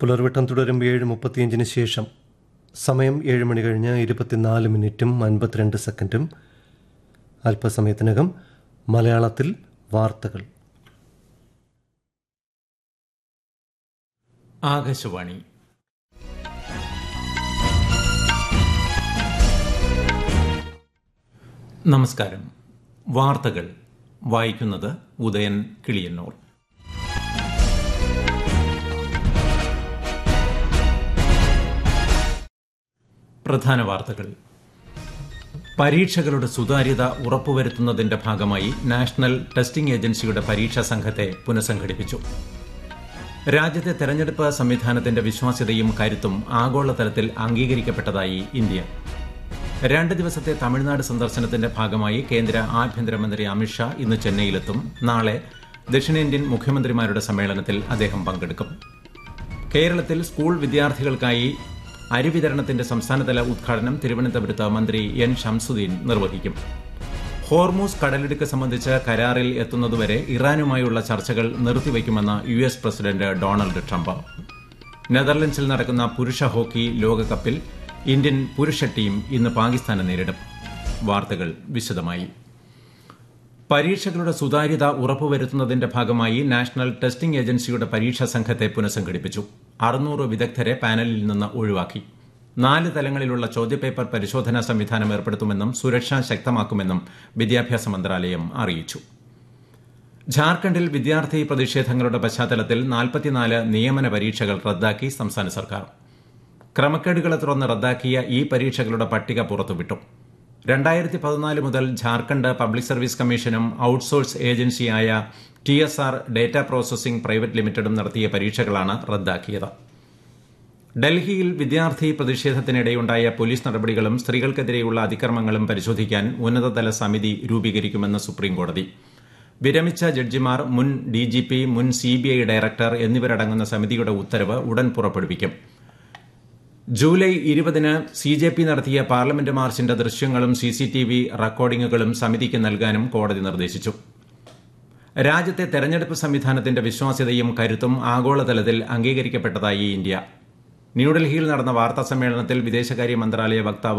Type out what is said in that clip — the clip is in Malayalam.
പുലർവട്ടം തുടരും ഏഴ് മുപ്പത്തിയഞ്ചിന് ശേഷം സമയം ഏഴ് മണി കഴിഞ്ഞ് ഇരുപത്തിനാല് മിനിറ്റും അൻപത്തിരണ്ട് സെക്കൻഡും അല്പസമയത്തിനകം മലയാളത്തിൽ വാർത്തകൾ ആകാശവാണി നമസ്കാരം വാർത്തകൾ വായിക്കുന്നത് ഉദയൻ കിളിയന്നൂർ പ്രധാന വാർത്തകൾ പരീക്ഷകളുടെ സുതാര്യത ഉറപ്പുവരുത്തുന്നതിന്റെ ഭാഗമായി നാഷണൽ ടെസ്റ്റിംഗ് ഏജൻസിയുടെ പരീക്ഷാ സംഘത്തെ പുനഃസംഘടിപ്പിച്ചു രാജ്യത്തെ തെരഞ്ഞെടുപ്പ് സംവിധാനത്തിന്റെ വിശ്വാസ്യതയും കരുത്തും ആഗോളതലത്തിൽ അംഗീകരിക്കപ്പെട്ടതായി ഇന്ത്യ രണ്ട് ദിവസത്തെ തമിഴ്നാട് സന്ദർശനത്തിന്റെ ഭാഗമായി കേന്ദ്ര ആഭ്യന്തരമന്ത്രി അമിത്ഷാ ഇന്ന് ചെന്നൈയിലെത്തും നാളെ ദക്ഷിണേന്ത്യൻ മുഖ്യമന്ത്രിമാരുടെ സമ്മേളനത്തിൽ അദ്ദേഹം പങ്കെടുക്കും കേരളത്തിൽ സ്കൂൾ വിദ്യാർത്ഥികൾക്കായി അരി വിതരണത്തിന്റെ സംസ്ഥാനതല ഉദ്ഘാടനം തിരുവനന്തപുരത്ത് മന്ത്രി എൻ ഷംസുദ്ദീൻ നിർവഹിക്കും ഹോർമൂസ് കടലിടുക്ക് സംബന്ധിച്ച് കരാറിൽ എത്തുന്നതുവരെ ഇറാനുമായുള്ള ചർച്ചകൾ നിർത്തിവയ്ക്കുമെന്ന് U S president Donald Trump നെതർലൻഡ്സിൽ നടക്കുന്ന പുരുഷ ഹോക്കി ലോകകപ്പിൽ ഇന്ത്യൻ പുരുഷ ടീം ഇന്ന് പാകിസ്ഥാനെ നേരിടും വാർത്തകൾ വിശദമായി പരീക്ഷകളുടെ സുതാര്യത ഉറപ്പുവരുത്തുന്നതിന്റെ ഭാഗമായി നാഷണൽ ടെസ്റ്റിംഗ് ഏജൻസിയുടെ പരീക്ഷാ സംഘത്തെ പുനഃസംഘടിപ്പിച്ചു അറുന്നൂറ് വിദഗ്ധരെ പാനലിൽ നിന്ന് ഒഴിവാക്കി നാല് തലങ്ങളിലുള്ള ചോദ്യപേപ്പർ പരിശോധനാ സംവിധാനം ഏർപ്പെടുത്തുമെന്നും സുരക്ഷ ശക്തമാക്കുമെന്നും വിദ്യാഭ്യാസ മന്ത്രാലയം അറിയിച്ചു ഝാർഖണ്ഡിൽ വിദ്യാർത്ഥി പ്രതിഷേധങ്ങളുടെ പശ്ചാത്തലത്തിൽ നാൽപ്പത്തിനാല് നിയമന പരീക്ഷകൾ റദ്ദാക്കി സംസ്ഥാന സർക്കാർ ക്രമക്കേടുകളെ തുടർന്ന് റദ്ദാക്കിയ ഈ പരീക്ഷകളുടെ പട്ടിക പുറത്തുവിട്ടു രണ്ടായിരത്തി പതിനാല് മുതൽ ഝാർഖണ്ഡ് പബ്ലിക് സർവീസ് കമ്മീഷനും ഔട്ട്സോഴ്സ് ഏജൻസിയായ T S R data processing private ലിമിറ്റഡും നടത്തിയ പരീക്ഷകളാണ് റദ്ദാക്കിയത് ഡൽഹിയിൽ വിദ്യാർത്ഥി പ്രതിഷേധത്തിനിടെയുണ്ടായ പോലീസ് നടപടികളും സ്ത്രീകൾക്കെതിരെയുള്ള അതിക്രമങ്ങളും പരിശോധിക്കാൻ ഉന്നതതല സമിതി രൂപീകരിക്കുമെന്ന് സുപ്രീംകോടതി വിരമിച്ച ജഡ്ജിമാർ മുൻ ഡിജിപി മുൻ സിബിഐ ഡയറക്ടർ എന്നിവരടങ്ങുന്ന സമിതിയുടെ ഉത്തരവ് ഉടൻ പുറപ്പെടുവിക്കും ജൂലൈ ഇരുപതിന് സി ജെ പി നടത്തിയ പാർലമെന്റ് മാർച്ചിന്റെ ദൃശ്യങ്ങളും സി സി ടി വി റെക്കോർഡിംഗുകളും സമിതിക്ക് നൽകാനും കോടതി നിർദ്ദേശിച്ചു രാജ്യത്തെ തെരഞ്ഞെടുപ്പ് സംവിധാനത്തിന്റെ വിശ്വാസ്യതയും കരുത്തും ആഗോളതലത്തിൽ അംഗീകരിക്കപ്പെട്ടതായി ഇന്ത്യ ന്യൂഡൽഹിയിൽ നടന്ന വാർത്താ സമ്മേളനത്തിൽ വിദേശകാര്യ മന്ത്രാലയ വക്താവ്